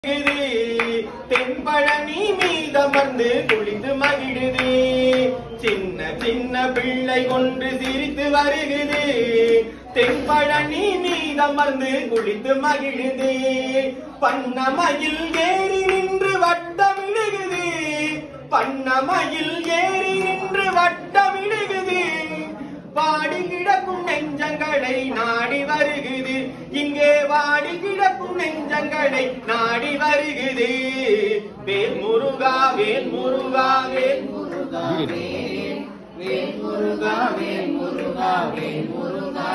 மகிழுது தென்பழனி மீதமர்ந்து குளித்து மகிழுது சின்ன சின்ன பிள்ளை ஒன்று சிரித்து வருகுது தென்பழனி மீதமர்ந்து குளித்து மகிழுது பண்ணமயில் ஏறி நின்று வட்டமிடுகுது பண்ணமயில் ஏறி நின்று வட்டமிடுகுது வாடி கிடக்கும் நெஞ்சங்களை நாடி வருகுது இங்கே வாடி கிடக்கும் நெஞ்சங்களை நாடி வருகுது வேல் முருகா வேல் முருகா வேல் முருகா வேல் முருகா வேல் முருகா வேல் முருகா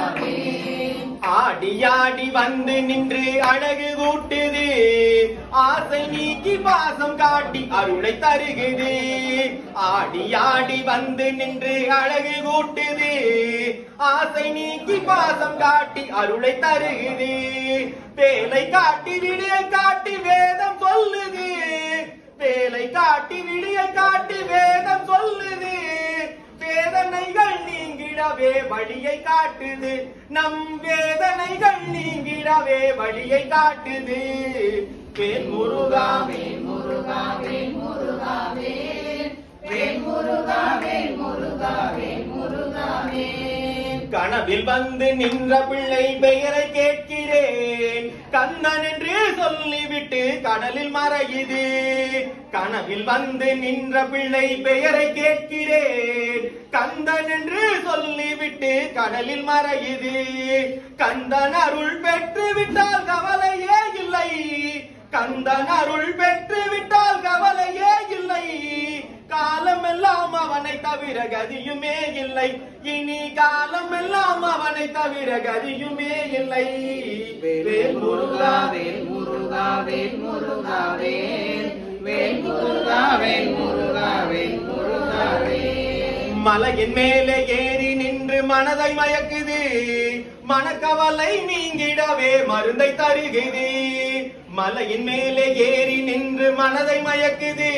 ஆடி ஆடி வந்து நின்று அழகு கூட்டுது ஆசை நீக்கி பாசம் காட்டி அருளை தருகுது ஆடி ஆடி வந்து நின்று அழகு கூட்டுது ஆசை நீக்கி பாசம் காட்டி அருளை தருகுது வேலை காட்டி விடிய காட்டி வேதம் சொல்லுது வேலை காட்டி விடிய காட்டி வேதம் சொல்லுது வேதனைகள் நீங்கிடவே வழியை காட்டுது நம் வேதனைகள் நீங்கிடவே வழியை காட்டுது வேல் முருகா வேல் முருகா வேல் முருகா வேல் வேல் முருகா வேல் முருகா வேல் முருகா கனவில் வந்து நின்ற பிள்ளை பெயரை கேட்கிறேன் கண்ணன் என்று சொல்லிவிட்டு கடலில் மறையுது கனவில் வந்து நின்ற பிள்ளை பெயரை கேட்கிறேன் கந்தன் என்று சொல்லிவிட்டு கடலில் மறையுது கந்தன் அருள் பெற்று விட்டால் கவலையே இல்லை கந்தன் அருள் பெற்று விட்டால் கவலையே இல்லை காலமெல்லாம் அவனை தவிர கதியுமே இல்லை இனி காலமெல்லாம் அவனை தவிர கதியுமே இல்லை வேல் முருகா வேல் முருகா வேல் முருகா வேல் வேல் முருகா வேல் முருகா வேல் முருகா வேல் மலையின் மேலே ஏறி நின்று மனதை மயக்குது மனக்கவலை நீங்கிடவே மருந்தை தருகுது மலையின் மேலே ஏறி நின்று மனதை மயக்குது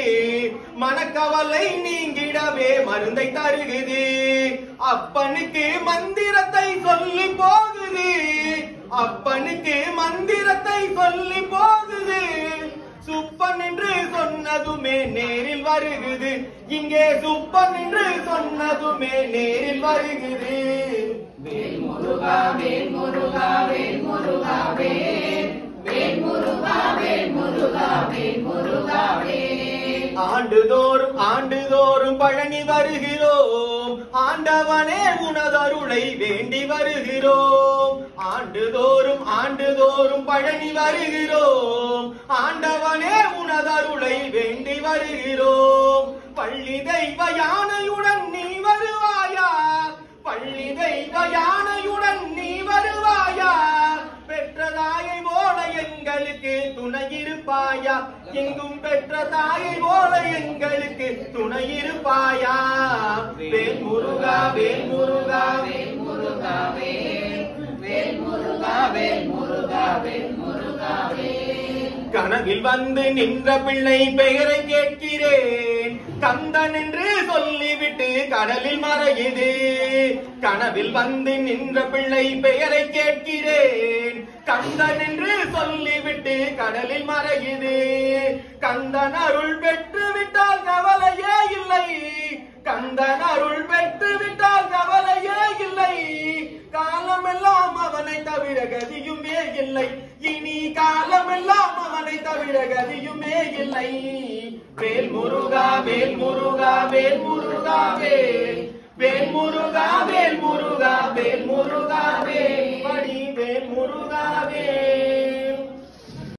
மனக்கவலை நீங்கிடவே மருந்தை தருகுது அப்பனுக்கு மந்திரத்தை சொல்லி போகுது அப்பனுக்கு மந்திரத்தை சொல்லி போகுது சுப்பன் என்று சொன்னதுமே நேரில் வருகுது இங்கே சுப்பன் என்று சொன்னதுமே நேரில் வருகுது வேல் முருகா வேல் முருகா வேல் முருகா வேல் வேல் முருகா வேல் முருகா வேல் முருகா வேல் ஆண்டுதோறும் ஆண்டுதோறும் பழனி வருகிறோம் ஆண்டவனே உனதருளை வேண்டி வருகிறோம் ஆண்டுதோறும் ஆண்டுதோறும் பழனி வருகிறோம் ஆண்டவனே உனதருளை வேண்டி வருகிறோம் பள்ளி தெய்வ யானையுடன் நீ வருவாயா பள்ளி தெய்வ யானையுடன் நீ வருவாயா பெற்ற தாயை போல எங்களுக்கு துணை இருப்பாயா எங்கும் பெற்ற தாயை போல எங்களுக்கு துணை இருப்பாயா வேல் முருகா வேல் முருகா வேல் முருகா வேல் வேல் முருகா வேல் முருகா வேல் முருகா வேல் கனவில் வந்து நின்ற பிள்ளை பெயரை கேட்கிறேன் கந்தன் என்று சொல்லிவிட்டு கடலில் மறையுது கனவில் வந்து நின்ற பிள்ளை பெயரை கேட்கிறேன் கந்தன் என்று சொல்லிவிட்டு கடலில் மறையுது கந்தன் அருள் பெற்று விட்டால் கவலையே இல்லை கந்தன் அருள் பெற்று விட்டால் கவலையே இல்லை காலமெல்லாம் அவனை தவிர கதியுமே இல்லை இனி காலமெல்லாம் அவனை தவிர கதியுமே இல்லை வேல் முருகா வேல் முருகா வேல் முருகா வேல் வேல் முருகா வேல் முருகா வேல் முருகா